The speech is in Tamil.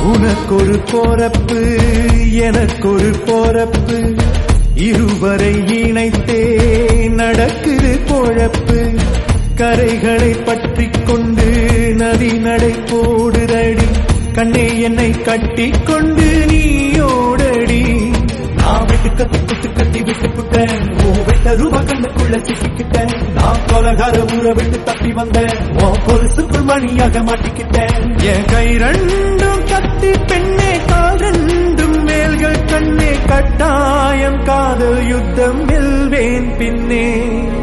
உனக்கொரு போறப்பு எனக்கொரு போறப்பு இருவரை இணைத்தே நடக்குது பொழப்பு கரைகளை பற்றி கொண்டு நதி நடை போடுதடி கண்ணே என்னை கட்டி கொண்டு நீயோடடி நான் வெட்டு கத்தி குத்து கத்தி விட்டு புட்டேன் ஓ வெட்ட ரூபா கண்ணுக்குள்ள சிக்கிக்கிட்டேன் நான் கொலகார ஊரை விட்டு தப்பி வந்தேன் ஓ பொருசுக்குள் மணியாக மாட்டிக்கிட்டேன் என் கை ரெண்டும் கத்தி பெண்ணே கால் ரெண்டும் மேல்கள் கண்ணே கட்டாயம் காதல் யுத்தம் வெல்வேன் பின்னே